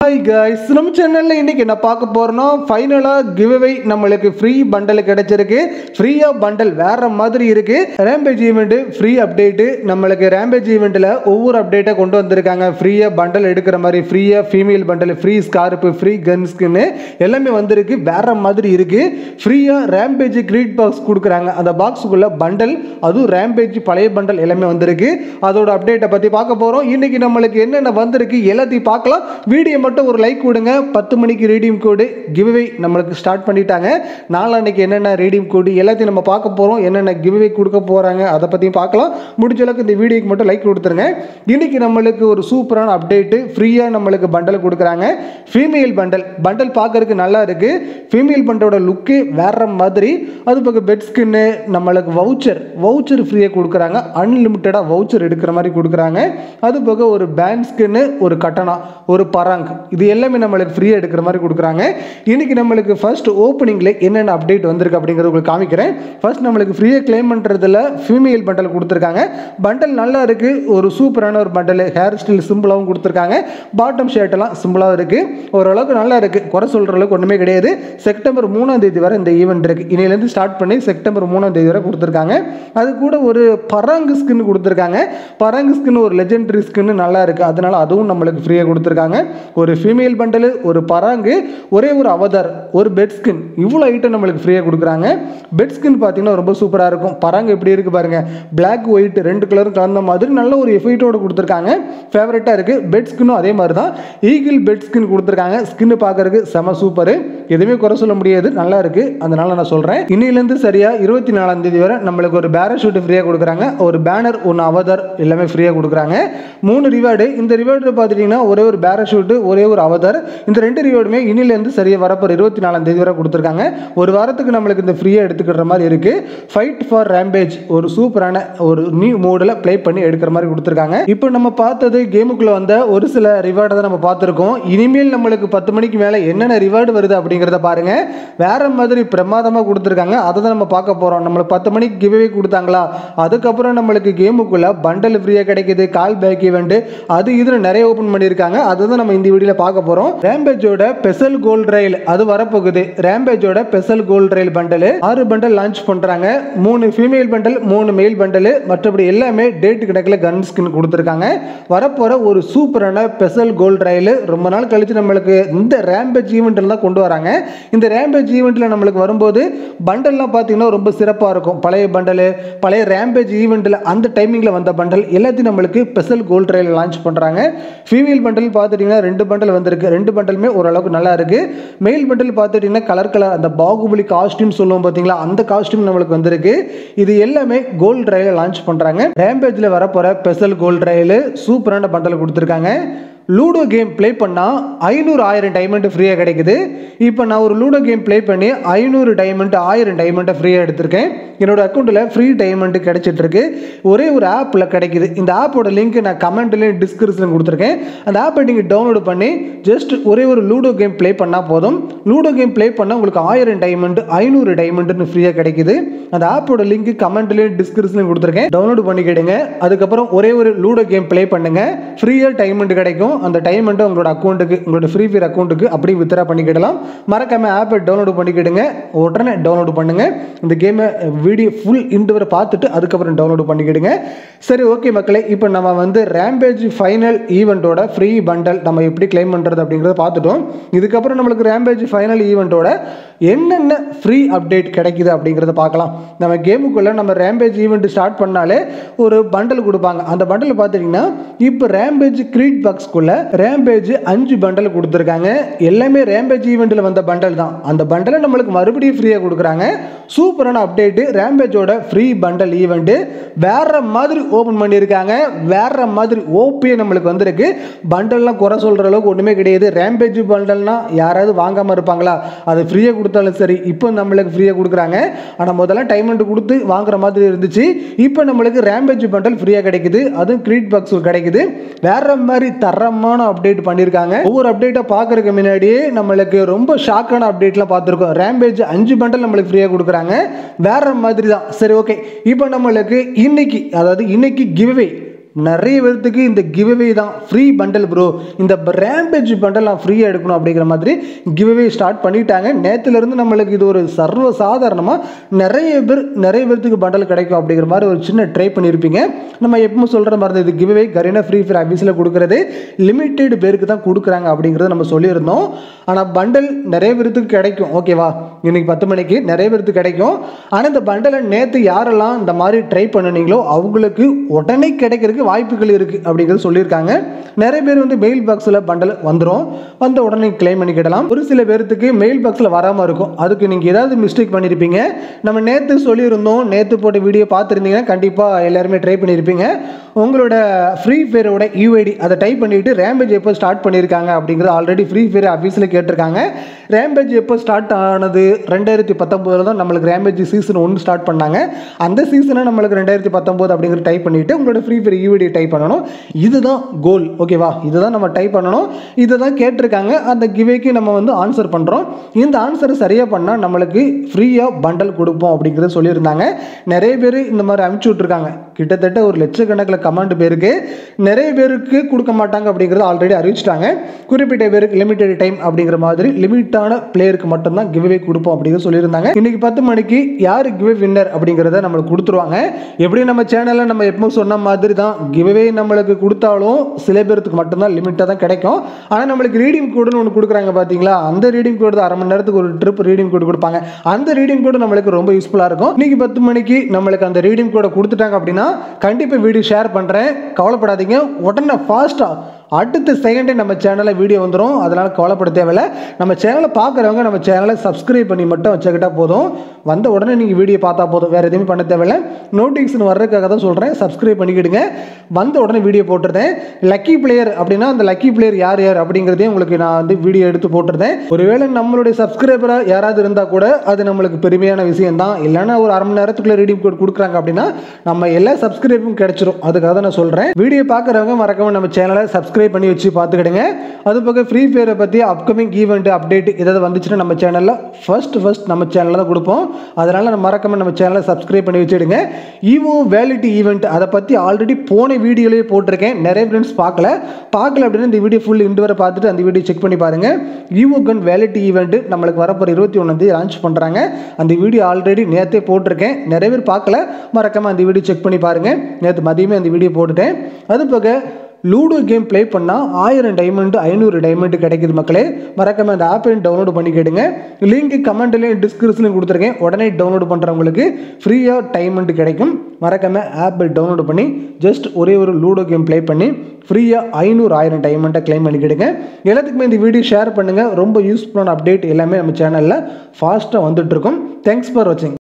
hi guys நம்ம சேனலில் இன்னைக்கு என்ன பார்க்க போறோம்னா ஃபைனலாக கிவ்அவே நம்மளுக்கு ஃப்ரீ பண்டல் கிடைச்சிருக்கு ஃப்ரீயாக பண்டல் வேற மாதிரி இருக்கு ரேம்பேஜ் ஈவெண்ட் ஃப்ரீ அப்டேட்டு நம்மளுக்கு ரேம்பேஜ் ஈவெண்ட்டில் ஒவ்வொரு அப்டேட்டை கொண்டு வந்திருக்காங்க ஃப்ரீயாக பண்டல் எடுக்கிற மாதிரி ஃப்ரீயாக female bundle free scarf free gun ஸ்கின்னு எல்லாமே வந்திருக்கு வேற மாதிரி இருக்கு ஃப்ரீயாக ரேம்பேஜ் கிரீட் பாக்ஸ் கொடுக்குறாங்க அந்த பாக்ஸுக்குள்ள பண்டல் அதுவும் ரேம்பேஜ் பழைய பண்டல் எல்லாமே வந்திருக்கு அதோட அப்டேட்டை பற்றி பார்க்க போகிறோம் இன்னைக்கு நம்மளுக்கு என்னென்ன வந்திருக்கு எல்லாத்தையும் பார்க்கலாம் வீடியோ மட்டும் ஒரு லைக் கொடுங்க பத்து மணிக்கு ரீடியம் கோடு கிவ்அவே நம்மளுக்கு ஸ்டார்ட் பண்ணிட்டாங்க நாளான்னைக்கு என்னென்ன ரீடியம் கோடு எல்லாத்தையும் நம்ம பார்க்க போகிறோம் என்னென்ன கிவ்அவே கொடுக்க போகிறாங்க அதை பற்றியும் பார்க்கலாம் முடிஞ்ச அளவுக்கு இந்த வீடியோக்கு மட்டும் லைக் கொடுத்துருங்க இன்னைக்கு நம்மளுக்கு ஒரு சூப்பரான அப்டேட்டு ஃப்ரீயாக நம்மளுக்கு பண்டல் கொடுக்குறாங்க ஃபீமேல் பண்டல் பண்டல் பார்க்கறதுக்கு நல்லா இருக்கு ஃபீமேல் பண்டலோட லுக்கு வேற மாதிரி அது பக்கம் பெட் ஸ்கின்னு நம்மளுக்கு வவுச்சர் வவுச்சர் ஃப்ரீயாக கொடுக்குறாங்க அன்லிமிட்டடாக வவுச்சர் எடுக்கிற மாதிரி கொடுக்குறாங்க அது போக ஒரு பேண்ட் ஸ்கின்னு ஒரு கட்டணா ஒரு பராங் இது எல்லாமே நம்மளுக்கு ஃப்ரீயாக எடுக்கிற மாதிரி கொடுக்குறாங்க இன்னைக்கு நம்மளுக்கு ஃபர்ஸ்ட் ஓப்பனிங்கில் என்னென்ன அப்டேட் வந்திருக்கு அப்படிங்கிறது உங்களுக்கு காமிக்கிறேன் ஃபர்ஸ்ட் நம்மளுக்கு ஃப்ரீயாக கிளைம் பண்ணுறதுல ஃபீமேல் பண்டல் கொடுத்துருக்காங்க பண்டல் நல்லா இருக்கு ஒரு சூப்பரான ஒரு பண்டல் ஹேர் ஸ்டைல் சிம்பிளாகவும் கொடுத்துருக்காங்க பாட்டம் ஷர்ட்டெல்லாம் சிம்பிளாகவும் இருக்கு ஓரளவுக்கு நல்லா இருக்கு குறை சொல்கிற அளவுக்கு ஒன்றுமே கிடையாது செப்டம்பர் மூணாம் தேதி வரை இந்த ஈவெண்ட் இருக்கு இன்னையிலேருந்து ஸ்டார்ட் பண்ணி செப்டம்பர் மூணாம் தேதி வரை கொடுத்துருக்காங்க அது கூட ஒரு பராங்கு ஸ்கின் கொடுத்துருக்காங்க பராங்கு ஸ்கின் ஒரு லெஜெண்டரி ஸ்கின் நல்லா இருக்கு அதனால அதுவும் நம்மளுக்கு ஃப்ரீயாக கொடுத்துருக்காங்க ஒரு ஃபீமேல் பண்டல் ஒரு பராங்கு ஒரே ஒரு அவதார் ஒரு பெட் ஸ்கின் இவ்வளோ ஐட்டம் நம்மளுக்கு ஃப்ரீயாக கொடுக்குறாங்க பெட் ஸ்கின் பார்த்தீங்கன்னா ரொம்ப சூப்பராக இருக்கும் பராங்கு எப்படி இருக்கு பாருங்க பிளாக் ஒயிட் ரெண்டு கலரும் கலந்த மாதிரி நல்ல ஒரு எஃபெக்டோட கொடுத்துருக்காங்க ஃபேவரட்டாக இருக்கு பெட் ஸ்கின்னும் அதே மாதிரி தான் ஈகிள் பெட் ஸ்கின் கொடுத்துருக்காங்க ஸ்கின் பார்க்கறதுக்கு செம சூப்பர் எதுவுமே குறை சொல்ல முடியாது நல்லா இருக்கு அதனால நான் சொல்கிறேன் இன்னிலேருந்து சரியா இருபத்தி நாலாம் தேதி வரை நம்மளுக்கு ஒரு பேராஷூட் ஃப்ரீயாக கொடுக்குறாங்க ஒரு பேனர் ஒன்று அவதார் எல்லாமே ஃப்ரீயாக கொடுக்குறாங்க மூணு ரிவார்டு இந்த ரிவார்டு பார்த்துட்டிங்கன்னா ஒரே ஒரு பேராஷூட்டு ஒரே ஒரு அவதார் இந்த ரெண்டு ரிவார்டுமே இன்னிலேருந்து சரியாக வரப்போ இருபத்தி நாலாம் தேதி வரை கொடுத்துருக்காங்க ஒரு வாரத்துக்கு நம்மளுக்கு இந்த ஃப்ரீயாக எடுத்துக்கிற மாதிரி இருக்கு ஃபைட் ஃபார் ரேம்பேஜ் ஒரு சூப்பரான ஒரு நியூ மோடில் ப்ளே பண்ணி எடுக்கிற மாதிரி கொடுத்துருக்காங்க இப்போ நம்ம பார்த்தது கேமுக்குள்ளே வந்த ஒரு சில ரிவார்டை தான் நம்ம பார்த்துருக்கோம் இனிமேல் நம்மளுக்கு பத்து மணிக்கு மேலே என்னென்ன ரிவார்டு வருது அப்படிங்கிறத பாருங்க வேற மாதிரி பிரமாதமாக கொடுத்துருக்காங்க அதை தான் நம்ம பார்க்க போகிறோம் நம்மளுக்கு பத்து மணிக்கு கிவ்வே கொடுத்தாங்களா அதுக்கப்புறம் நம்மளுக்கு கேமுக்குள்ள பண்டல் ஃப்ரீயாக கிடைக்குது கால் பேக் ஈவெண்ட் அது இதில் நிறைய ஓப்பன் பண்ணியிருக்காங்க அதுதான் நம்ம இந்த வீடியோவில் பார்க்க போகிறோம் ரேம்பேஜோட ஸ்பெஷல் கோல்ட் ரயில் அது வரப்போகுது ரேம்பேஜோட ஸ்பெஷல் கோல்ட் ரயில் பண்டல் ஆறு பண்டல் லான்ச் பண்ணுறாங்க மூணு ஃபீமேல் பண்டல் மூணு மேல் பண்டல் மற்றபடி எல்லாமே டேட் கணக்கில் கன் ஸ்கின் கொடுத்துருக்காங்க வரப்போகிற ஒரு சூப்பரான ஸ்பெஷல் கோல்ட் ரயில் ரொம்ப நாள் கழிச்சு நம்மளுக்கு இந்த ரேம்பேஜ் ஈவெண்ட்டில் தான் கொண்டு வராங்க இந்த ரேம்பேஜ் ஈவெண்ட்டில் நம்மளுக்கு வரும்போது பண்டல்லாம் பார்த்தீங்கன்னா ரொம்ப சிறப்பாக இருக்கும் பழைய பண்டல் பழைய ரேம்பேஜ் ஈவெண்ட்டில் அந்த டைமிங்கில் வந்த பண்டல் எல்லாத்தையும் நம்மளுக்கு ஸ்பெஷல் கோல்ட் ரயில் லான்ச் பண்ணுறாங்க ஃபீமேல் பண்டல் பார்த்துட்டிங்கன்னா ரெண்டு பண்டல் வந்திருக்கு ரெண்டு பண்டலுமே ஓரளவுக்கு நல்லா இருக்கு மெயில் பண்டல் பார்த்துட்டிங்கன்னா கலர் கலர் அந்த பாகுபலி காஸ்டியூம் சொல்லுவோம் பார்த்தீங்களா அந்த காஸ்டியூம் நம்மளுக்கு வந்திருக்கு இது எல்லாமே கோல்ட் ரயில லான்ச் பண்ணுறாங்க ரேம்பேஜில் வரப்போகிற ஸ்பெஷல் கோல்ட் ரயில் சூப்பரான பண்டல் கொடுத்துருக்காங்க லூடோ கேம் ப்ளே பண்ணால் ஐநூறு ஆயிரம் டைமண்ட் ஃப்ரீயாக கிடைக்குது இப்போ நான் ஒரு லூடோ கேம் ப்ளே பண்ணி ஐநூறு டைமண்ட் ஆயிரம் டைமண்ட்டை ஃப்ரீயாக எடுத்திருக்கேன் என்னோட அக்கௌண்ட்டில் ஃப்ரீ டைமண்ட் கிடைச்சிட்டு இருக்கு ஒரே ஒரு ஆப்பில் கிடைக்குது இந்த ஆப்போட லிங்க் நான் கமெண்ட்லேயும் டிஸ்கிரிப்ஷன் கொடுத்துருக்கேன் அந்த ஆப்பை நீங்கள் டவுன்லோட் பண்ணி ஜஸ்ட் ஒரே ஒரு லூடோ கேம் ப்ளே பண்ணால் போதும் லூடோ கேம் ப்ளே பண்ணால் உங்களுக்கு ஆயிரம் டைமண்ட் ஐநூறு டைமண்ட்னு ஃப்ரீயாக கிடைக்குது அந்த ஆப்போட லிங்க் கமெண்ட்லேயும் டிஸ்கிரிப்ஷன் கொடுத்துருக்கேன் டவுன்லோட் பண்ணிக்கிடுங்க அதுக்கப்புறம் ஒரே ஒரு லூடோ கேம் ப்ளே பண்ணுங்க ஃப்ரீயாக டைமண்ட் கிடைக்கும் அந்த டைமண்ட்டை உங்களோட அக்கௌண்ட்டுக்கு உங்களோட ஃப்ரீ ஃபயர் அக்கௌண்ட்டுக்கு அப்படியே வித்ரா பண்ணிக்கிடலாம் மறக்காம ஆப்பை டவுன்லோட் பண்ணிக்கிடுங்க உடனே டவுன்லோட் பண்ணுங்க இந்த கேமை வீடியோ ஃபுல் இண்டு வரை பார்த்துட்டு அதுக்கப்புறம் டவுன்லோட் பண்ணிக்கிடுங்க சரி ஓகே மக்களே இப்போ நம்ம வந்து ரேம்பேஜ் ஃபைனல் ஈவெண்ட்டோட ஃப்ரீ பண்டல் நம்ம எப்படி கிளைம் பண்ணுறது அப்படிங்கிறத பார்த்துட்டோம் இதுக்கப்புறம் நம்மளுக்கு ரேம்பேஜ் ஃபைனல் ஈவெண்ட்டோட என்னென்ன ஃப்ரீ அப்டேட் கிடைக்குது அப்படிங்கிறத பார்க்கலாம் நம்ம கேமுக்குள்ளே நம்ம ரேம்பேஜ் ஈவெண்ட் ஸ்டார்ட் பண்ணாலே ஒரு பண்டல் கொடுப்பாங்க அந்த பண்டல் பார்த்துட்டிங்கன்னா இப்போ ரேம்பேஜ் கிரீட் பாக்ஸ்க்குள்ள ரேம்பேஜ் அஞ்சு பண்டல் கொடுத்துருக்காங்க எல்லாமே ரேம்பேஜ் ஈவெண்ட்டில் வந்த பண்டல் தான் அந்த பண்டலை நம்மளுக்கு மறுபடியும் ஃப்ரீயாக கொடுக்குறாங்க சூப்பரான அப்டேட்டு ரேம்பேஜோட ஃப்ரீ பண்டல் ஈவெண்ட்டு வேற மாதிரி ஓப்பன் பண்ணியிருக்காங்க வேற மாதிரி ஓபியே நம்மளுக்கு வந்திருக்கு பண்டல்லாம் குறை சொல்கிற அளவுக்கு ஒன்றுமே கிடையாது ரேம்பேஜ் பண்டல்னா யாராவது வாங்காமல் இருப்பாங்களா அது ஃப்ரீயாக கொடுத்தாலும் சரி இப்போ நம்மளுக்கு ஃப்ரீயாக கொடுக்குறாங்க ஆனால் முதல்ல டைமண்ட் கொடுத்து வாங்குற மாதிரி இருந்துச்சு இப்போ நம்மளுக்கு ரேம்பேஜ் பண்டல் ஃப்ரீயாக கிடைக்குது அதுவும் கிரீட் பாக்ஸ் கிடைக்குது வேற மாதிரி தரமான அப்டேட் பண்ணியிருக்காங்க ஒவ்வொரு அப்டேட்டை பார்க்கறதுக்கு முன்னாடியே நம்மளுக்கு ரொம்ப ஷாக்கான அப்டேட்லாம் பார்த்துருக்கோம் ரேம்பேஜ் அஞ்சு பண்டல் நம்மளுக்கு ஃப்ரீயாக கொடுக்குறாங்க வேற மாதிரி தான் சரி ஓகே இப்போ நம்மளுக்கு இன்னைக்கு அதாவது இன்னைக்கு கிவ்வே நிறைய பேர்த்துக்கு இந்த கிவ்அவே தான் ஃப்ரீ பண்டல் ப்ரோ இந்த ரேம்பேஜ் பண்டல் நான் ஃப்ரீயாக எடுக்கணும் அப்படிங்கிற மாதிரி கிவ்அவே ஸ்டார்ட் பண்ணிட்டாங்க நேற்றுலேருந்து நம்மளுக்கு இது ஒரு சர்வ சாதாரணமாக நிறைய பேர் நிறைய பேர்த்துக்கு பண்டல் கிடைக்கும் அப்படிங்கிற மாதிரி ஒரு சின்ன ட்ரை பண்ணியிருப்பீங்க நம்ம எப்பவும் சொல்கிற மாதிரி தான் இது கிவ்அவே கரீனா ஃப்ரீ ஃபயர் ஆஃபீஸில் கொடுக்குறது லிமிட்டெட் பேருக்கு தான் கொடுக்குறாங்க அப்படிங்கிறத நம்ம சொல்லியிருந்தோம் ஆனால் பண்டல் நிறைய பேர்த்துக்கு கிடைக்கும் ஓகேவா இன்னைக்கு பத்து மணிக்கு நிறைய பேர்த்துக்கு கிடைக்கும் ஆனால் இந்த பண்டலை நேற்று யாரெல்லாம் இந்த மாதிரி ட்ரை பண்ணுனீங்களோ அவங்களுக்கு உடனே கிடைக்கிறதுக்கு வாய்ப்புகள் இருக்குது அப்படிங்கிறது சொல்லியிருக்காங்க நிறைய பேர் வந்து மெயில் பாக்ஸில் பண்டல் வந்துடும் வந்த உடனே கிளைம் பண்ணிக்கிடலாம் ஒரு சில பேர்த்துக்கு மெயில் பாக்ஸில் வராமல் இருக்கும் அதுக்கு நீங்கள் ஏதாவது மிஸ்டேக் பண்ணியிருப்பீங்க நம்ம நேற்று சொல்லியிருந்தோம் நேற்று போட்ட வீடியோ பார்த்துருந்தீங்கன்னா கண்டிப்பாக எல்லாருமே ட்ரை பண்ணியிருப்பீங்க உங்களோட ஃப்ரீ ஃபயரோட யூஐடி அதை டைப் பண்ணிவிட்டு ரேம்பேஜ் எப்போ ஸ்டார்ட் பண்ணியிருக்காங்க அப்படிங்கிறது ஆல்ரெடி ஃப்ரீ ஃபயர் ஆஃபீஸில் கேட்டிருக்காங்க ரேம்பேஜ் எப்போ ஸ்டார்ட் ஆனது ரெண்டாயிரத்தி பத்தொம்போதில் தான் நம்மளுக்கு ரேம்பேஜ் சீசன் ஒன்று ஸ்டார்ட் பண்ணாங்க அந்த சீசனை நம்மளுக்கு ரெண்டாயிரத்தி பத்தொம்போது அப்படிங்கிற டைப் பண்ணிவிட்டு உங்களோட ஃப்ரீ ஃபயர் யூஐடி டைப் பண்ணணும் இதுதான் கோல் ஓகேவா இதுதான் நம்ம டைப் பண்ணணும் இதை தான் கேட்டிருக்காங்க அந்த கிவேக்கு நம்ம வந்து ஆன்சர் பண்ணுறோம் இந்த ஆன்சரை சரியாக பண்ணால் நம்மளுக்கு ஃப்ரீயாக பண்டல் கொடுப்போம் அப்படிங்கிறத சொல்லியிருந்தாங்க நிறைய பேர் இந்த மாதிரி அனுப்பிச்சி விட்ருக்காங்க கிட்டத்தட்ட ஒரு லட்சக்கணக்கில் கமெண்ட் பேருக்கு நிறைய பேருக்கு கொடுக்க மாட்டாங்க அப்படிங்கிறத ஆல்ரெடி அறிவிச்சிட்டாங்க குறிப்பிட்ட பேருக்கு லிமிடெட் டைம் அப்படிங்கிற மாதிரி லிமிட்டான பிளேயருக்கு மட்டும்தான் கிவ்வே கொடுப்போம் அப்படிங்கிறது சொல்லியிருந்தாங்க இன்னைக்கு பத்து மணிக்கு யார் கிவ்வே வின்னர் அப்படிங்கிறத நம்மளுக்கு கொடுத்துருவாங்க எப்படி நம்ம சேனலில் நம்ம எப்பவும் சொன்ன மாதிரி தான் கிவ்வே நம்மளுக்கு கொடுத்தாலும் சில பேருக்கு மட்டும்தான் லிமிட்டாக தான் கிடைக்கும் ஆனால் நம்மளுக்கு ரீடிங் கோடுன்னு ஒன்று கொடுக்குறாங்க பார்த்தீங்களா அந்த ரீடிங் கோடு அரை மணி நேரத்துக்கு ஒரு ட்ரிப் ரீடிங் கோடு கொடுப்பாங்க அந்த ரீடிங் கோடு நம்மளுக்கு ரொம்ப யூஸ்ஃபுல்லாக இருக்கும் இன்னைக்கு பத்து மணிக்கு நம்மளுக்கு அந்த ரீடிங் கோடை கொடுத்துட்டாங்க அப்படின்னா கண்டிப்பாக வீடியோ ஷேர் பண்ணுறேன் கவலைப்படாதீங்க உடனே ஃபாஸ்ட்டாக அடுத்த செகண்டே நம்ம சேனலில் வீடியோ வந்துடும் அதனால் கவலைப்பட தேவையில்ல நம்ம சேனலை பார்க்குறவங்க நம்ம சேனலை சப்ஸ்கிரைப் பண்ணி மட்டும் வச்சுக்கிட்டா போதும் வந்த உடனே நீங்கள் வீடியோ பார்த்தா போதும் வேறு எதுவுமே பண்ண தேவையில்ல நோட்டிஃபிகேஷன் வர்றதுக்காக தான் சொல்கிறேன் சப்ஸ்கிரைப் பண்ணிக்கிடுங்க வந்த உடனே வீடியோ போட்டிருந்தேன் லக்கி பிளேயர் அப்படின்னா அந்த லக்கி பிளேயர் யார் யார் அப்படிங்கிறதையும் உங்களுக்கு நான் வந்து வீடியோ எடுத்து போட்டிருந்தேன் ஒருவேளை நம்மளுடைய சப்ஸ்கிரைபராக யாராவது இருந்தால் கூட அது நம்மளுக்கு பெருமையான விஷயம் தான் இல்லைன்னா ஒரு அரை மணி நேரத்துக்குள்ளே ரீடிங் கோட் கொடுக்குறாங்க அப்படின்னா நம்ம எல்லா சப்ஸ்கிரைபும் கிடைச்சிரும் அதுக்காக தான் நான் சொல்கிறேன் வீடியோ பார்க்குறவங்க மறக்காம நம்ம சேனலை சப்ஸ்கிரைப் பண்ணி வச்சு பார்த்துக்கிடுங்க அது போக ஃப்ரீ ஃபயரை பற்றி அப்கமிங் ஈவெண்ட் அப்டேட் ஏதாவது வந்துச்சுன்னா நம்ம சேனலில் ஃபர்ஸ்ட் ஃபர்ஸ்ட் நம்ம சேனலில் தான் கொடுப்போம் அதனால் நம்ம மறக்காம நம்ம சேனலை சப்ஸ்கிரைப் பண்ணி வச்சுடுங்க ஈவோ வேலிட்டி ஈவெண்ட் அதை பற்றி ஆல்ரெடி போன வீடியோலேயே போட்டிருக்கேன் நிறைய ஃப்ரெண்ட்ஸ் பார்க்கல பார்க்கல அப்படின்னா இந்த வீடியோ ஃபுல் இண்டு வரை பார்த்துட்டு அந்த வீடியோ செக் பண்ணி பாருங்க ஈவோ கன் வேலிட்டி ஈவெண்ட் நம்மளுக்கு வரப்போகிற இருபத்தி ஒன்றாந்தேதி லான்ச் பண்ணுறாங்க அந்த வீடியோ ஆல்ரெடி நேற்றே போட்டிருக்கேன் நிறைய பேர் பார்க்கல மறக்காம அந்த வீடியோ செக் பண்ணி பாருங்க நேற்று மதியமே அந்த வீடியோ போட்டுட்டேன் அது போக லூடோ கேம் ப்ளே பண்ணால் ஆயிரம் டைமண்ட் ஐநூறு டைமண்ட் கிடைக்குது மக்களே மறக்காம அந்த ஆப்பையும் டவுன்லோட் பண்ணிக்கிடுங்க லிங்க் கமெண்ட்லையும் டிஸ்கிரிப்ஷன்லையும் கொடுத்துருக்கேன் உடனே டவுன்லோட் பண்ணுறவங்களுக்கு ஃப்ரீயாக டைமண்ட் கிடைக்கும் மறக்காம ஆப்பை டவுன்லோட் பண்ணி ஜஸ்ட் ஒரே ஒரு லூடோ கேம் ப்ளே பண்ணி ஃப்ரீயாக ஐநூறு ஆயிரம் டைமண்ட்டை கிளைம் பண்ணிக்கிடுங்க எல்லாத்துக்குமே இந்த வீடியோ ஷேர் பண்ணுங்கள் ரொம்ப யூஸ்ஃபுல்லான அப்டேட் எல்லாமே நம்ம சேனலில் ஃபாஸ்ட்டாக வந்துட்டுருக்கும் தேங்க்ஸ் ஃபார் வாட்சிங்